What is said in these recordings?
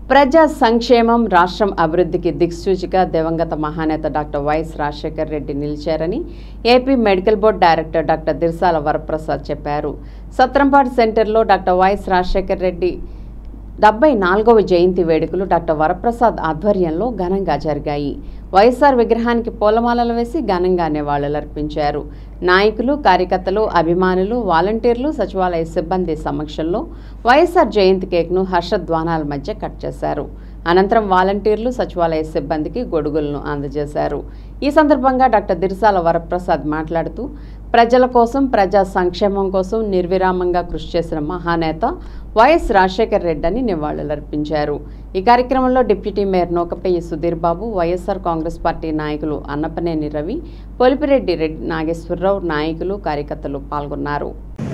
ప్రజా సంక్షేమం రాష్ట్రం అభివృద్ధికి దిక్సూచిగా దివంగత మహానేత డాక్టర్ వైఎస్ రాజశేఖర్ రెడ్డి నిలిచారని AP medical board director doctor Dirsala Varaprasad చెప్పారు సత్రంపాడు సెంటర్లో డాక్టర్ వైఎస్ రాజశేఖర్ రెడ్డి డెబ్బై నాలుగవ జయంతి వేడుకలు డాక్టర్ వరప్రసాద్ ఆధ్వర్యంలో ఘనంగా జరిగాయి వైఎస్ఆర్ విగ్రహానికి పూలమాలలు వేసి ఘనంగా నివాళులర్పించారు నాయకులు కార్యకర్తలు అభిమానులు వాలంటీర్లు సచివాలయ సిబ్బంది సమక్షంలో వైఎస్ఆర్ జయంతి కేక్ను హర్షధ్వానాల మధ్య కట్ చేశారు అనంతరం వాలంటీర్లు సచివాలయ సిబ్బందికి గొడుగులను అందజేశారు ఈ సందర్భంగా డాక్టర్ దిర్సాల వరప్రసాద్ మాట్లాడుతూ ప్రజల కోసం ప్రజా సంక్షేమం కోసం నిర్విరామంగా కృషి చేసిన మహానేత వైఎస్ రాజశేఖర్ రెడ్డి అని నివాళులర్పించారు ఈ కార్యక్రమంలో deputy mayor Nookapalli Sudheer Babu YSR Congress party నాయకులు అన్నపనేని రవి పొలిపిరెడ్డి రెడ్డి నాగేశ్వరరావు నాయకులు కార్యకర్తలు పాల్గొన్నారు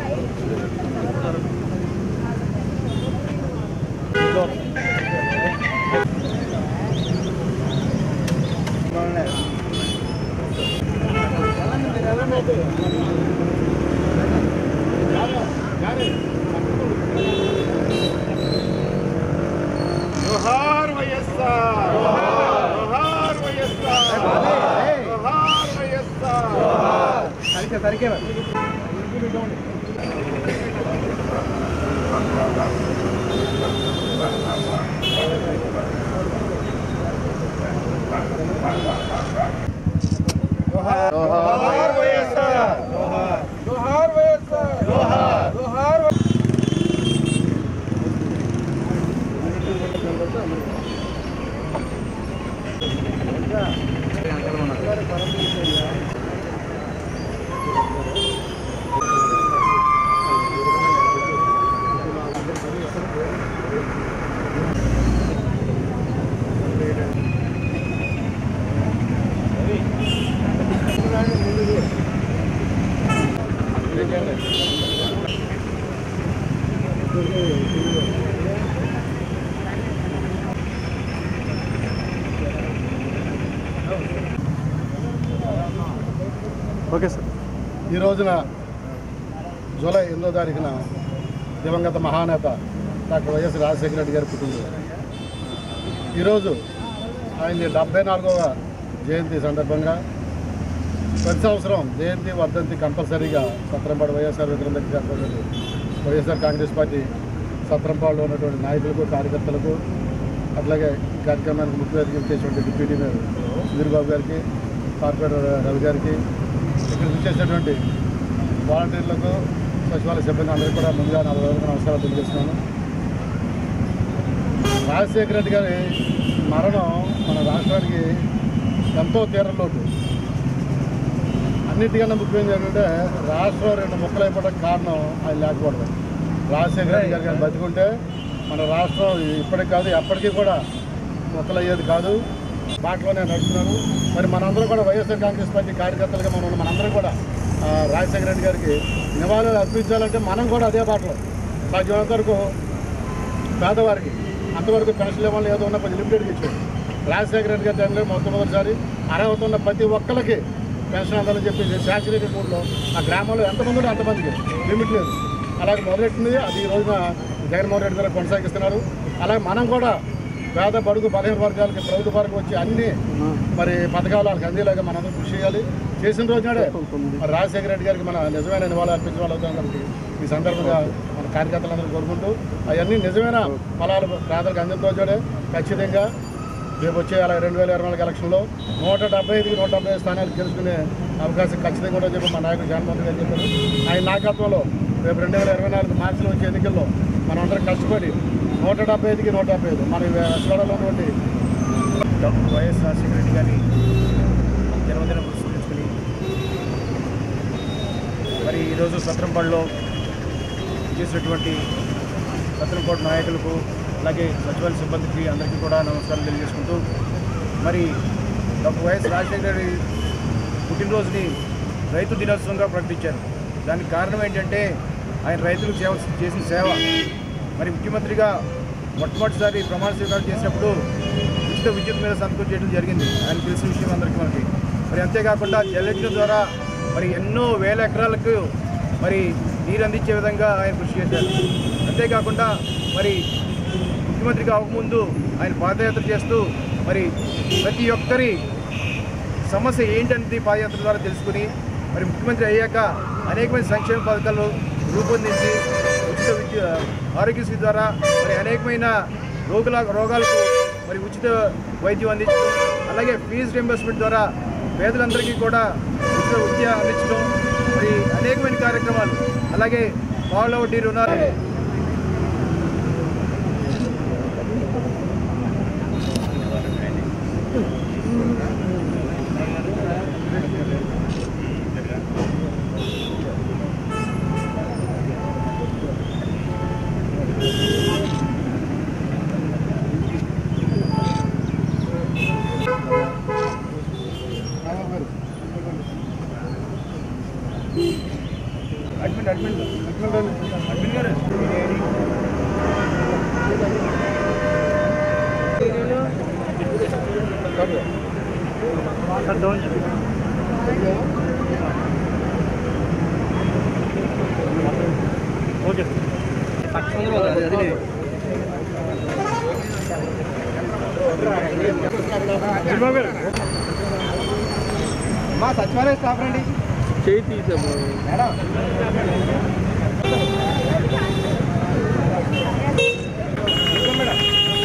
జోహార్ వైఎస్ఆర్ జోహార్ వైఎస్ఆర్ జోహార్ వైఎస్ఆర్ జోహార్ వైఎస్ఆర్ జోహార్ వైఎస్ఆర్ జోహార్ జోహార్ ఓకే సార్ ఈ రోజున జూలై ఎనిమిదో తారీఖున దివంగత మహానేత డాక్టర్ వైఎస్ రాజశేఖర రెడ్డి గారి పుట్టినరోజు ఈరోజు ఆయన డెబ్బై నాలుగవ జయంతి సందర్భంగా ప్రతి సంవత్సరం జయంతి వర్ధంతి కంపల్సరీగా సత్రంపాడు వైఎస్ఆర్ విగ్రహం దగ్గర జరపబడింది వైఎస్ఆర్ కాంగ్రెస్ పార్టీ సత్రంపాడులో ఉన్నటువంటి నాయకులకు కార్యకర్తలకు అట్లాగే ఈ కార్యక్రమానికి ముఖ్య అతిథి చేసినటువంటి డిప్యూటీ మేయర్ సుధీర్ బాబు గారికి కార్పొరేటర్ రవి గారికి ఇక్కడ విచ్చేసినటువంటి వాలంటీర్లకు సచివాలయ సిబ్బంది అందరికీ కూడా ముందుగా నా హృదయపూర్వక నమస్కారాలు తెలియజేస్తున్నాను రాజశేఖర రెడ్డి గారి మరణం మన రాష్ట్రానికి ఎంతో తీరలోటు అన్నిటికన్నా ముఖ్యమైనది ఏంటంటే రాష్ట్రం రెండు ముక్కలైపోవడానికి కారణం ఆయన లేకపోవడం రాజశేఖర రెడ్డి గారు కానీ బతికుంటే మన రాష్ట్రం ఇప్పటికి కాదు ఎప్పటికీ కూడా మొక్కలయ్యేది కాదు బాటలోనే నడుస్తున్నాను మరి మనందరం కూడా వైఎస్ఆర్ కాంగ్రెస్ పార్టీ కార్యకర్తలుగా మనం ఉన్న మనందరం కూడా ఆ, రాజశేఖర రెడ్డి గారికి నివాళులు అర్పించాలంటే మనం కూడా అదే బాటలో సాధ్యమైనంత వరకు పేదవారికి అంతవరకు పెన్షన్ ఇవ్వాలి ఏదో ఉన్న కొంచెం లిమిటెడ్గా ఇచ్చాడు రాజశేఖర రెడ్డి గారి టైంలో మొట్టమొదటిసారి అర్హత ఉన్న ప్రతి ఒక్కరికి పెన్షన్ అందాలని చెప్పి శాచురేటెడ్ మూడ్లో ఆ గ్రామంలో ఎంతమంది ఉంటే అంతమందికి లిమిట్ లేదు అలాగే మొదలెట్టింది అది ఈ రోజున జగన్మోహన్ రెడ్డి గారు కొనసాగిస్తున్నారు అలాగే మనం కూడా పేద బడుగు బలహీన వర్గాలకి ప్రభుత్వ వరకు వచ్చి అన్ని మరి పథకాలు వాళ్ళకి అందేలాగా మనందరం కృషి చేయాలి చేసిన రోజునాడే మరి రాజశేఖర రెడ్డి గారికి మన నిజమైన నివాళులు అర్పించిన వాళ్ళు అవుతాం కాబట్టి ఈ సందర్భంగా మన కార్యకర్తలందరూ కోరుకుంటూ అవన్నీ నిజమైన ఫలాలు పేదలకు అందిన రోజుడే ఖచ్చితంగా రేపు వచ్చే అలా రెండు వేల ఇరవై నాలుగు ఎలక్షన్లో నూట డెబ్బై ఐదుకి నూట డెబ్బై ఐదు స్థానాలు గెలుచుకునే అవకాశం ఖచ్చితంగా కూడా చెప్పి మా నాయకుడు జగన్మోహన్ రెడ్డి గారు చెప్పారు ఆయన నాయకత్వంలో రేపు రెండు వేల ఇరవై నాలుగు మార్చిలో వచ్చే ఎన్నికల్లో మనం అందరం కష్టపడి నూట డెబ్బై ఐదుకి నూట డెబ్బై ఐదు మన వెస్టోడలో ఉన్నటువంటి డాక్టర్ వైఎస్ రాజశేఖర రెడ్డి గారి జన్మదినం పురస్కరించుకుని మరి ఈరోజు సత్రంపాడులో చేసినటువంటి సత్రంపాడు నాయకులకు అలాగే సచివాలయ సిబ్బందికి అందరికీ కూడా నమస్కారం తెలియజేసుకుంటూ మరి డాక్టర్ వైఎస్ రాజశేఖర రెడ్డి పుట్టినరోజుని రైతు దినోత్సవంగా ప్రకటించారు దానికి కారణం ఏంటంటే ఆయన రైతులకు సేవ చేసిన సేవ మరి ముఖ్యమంత్రిగా మొట్టమొదటిసారి ప్రమాణ స్వీకారం చేసినప్పుడు ఉచిత విద్యుత్ మీద సంతకం చేయడం జరిగింది ఆయన తెలిసిన విషయం అందరికీ మనకి మరి అంతేకాకుండా జల్లెట్ల ద్వారా మరి ఎన్నో వేల ఎకరాలకు మరి నీరు అందించే విధంగా ఆయన కృషి చేశారు అంతేకాకుండా మరి ముఖ్యమంత్రిగా అవ్వకముందు ఆయన పాదయాత్ర చేస్తూ మరి ప్రతి ఒక్కరి సమస్య ఏంటనేది పాదయాత్ర ద్వారా తెలుసుకుని మరి ముఖ్యమంత్రి అయ్యాక అనేకమైన సంక్షేమ పథకాలు రూపొందించి ఉచిత విద్య ఆరోగ్యశ్రీ ద్వారా మరి అనేకమైన రోగుల రోగాలకు మరి ఉచిత వైద్యం అందించడం అలాగే ఫీజు రింబర్స్మెంట్ ద్వారా పేదలందరికీ కూడా ఉచిత విద్య అందించడం మరి అనేకమైన కార్యక్రమాలు అలాగే పావుల వడ్డీ రుణాలు అడ్మిన్ అడ్మిన్ అడ్మిన్ గారు ఓకే చిరుబాబు గారు మా సచివాలయ స్టాఫ్ రండి చేయి తీసాము మేడం మేడం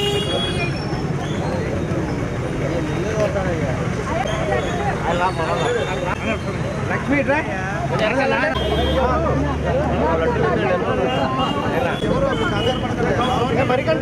లక్ష్మీ రా మరికంట